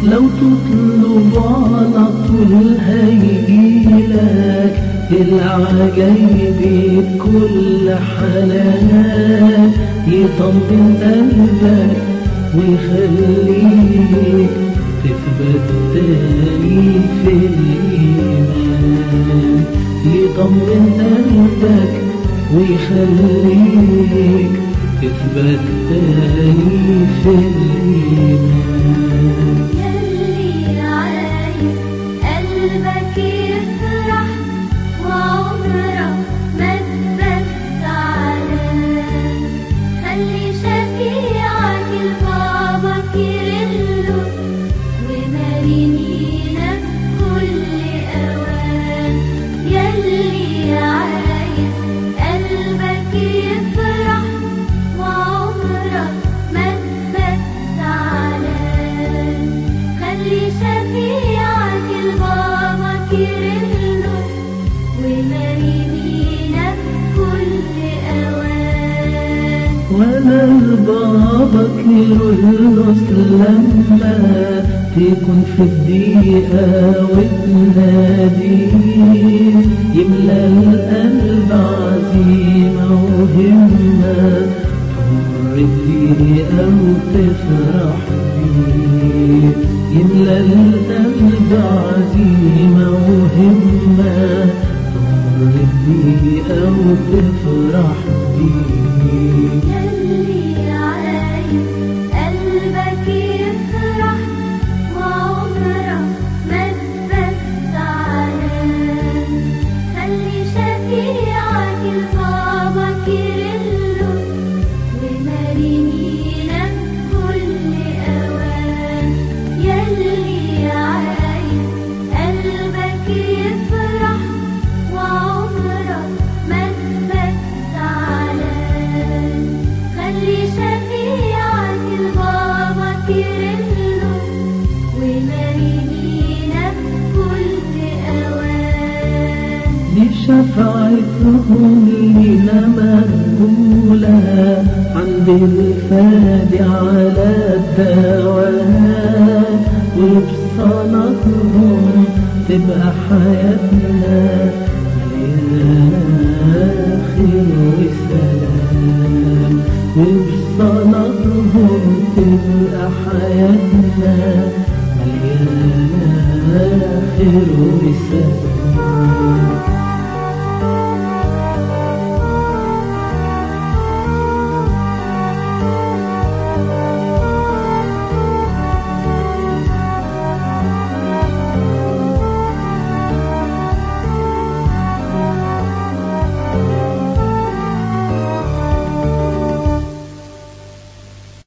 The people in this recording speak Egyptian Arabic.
لو تطلب على طول هيجيلك العجايب كل حنان يطمن قلبك ويخليك تثبت تاني في الإيمان يطمن قلبك ويخليك تثبت تاني في الإيمان يلي عايز قلبك يفرح وعمرك ما تبات زعلان خلي شفيعك البابا كيرلو ومارينينا كل أوان يلي عايز قلبك يفرح وعمرك ما تبات زعلان خلي شفيعك البابا كيرلو ومارينينا كل أوان ولا البابا كيرلس لما تكون في الدقيقة وتناديه يملى القلب عزيمة وهمة تمر الدقيقة وتفرح بيه يملى القلب عزيمة وهمة تمر الدقيقة وتفرح بيه يلي عايز قلبك يفرح وعمرك ما تبات زعلان خلي شفيعك البابا كيرلو ومارينينا كل أوان يلي عايز قلبك يفرح وعمرك ما تبات زعلان خلي شفيعك البابا كيرلو ومارينينا كل أوان دي شفاعتهم لنا مقبولة عند الفادي على الدوام وبصلاتهم تبقى حياتنا مليانة خير وسلام وبصلاتهم تبقى حياتنا مليانة خير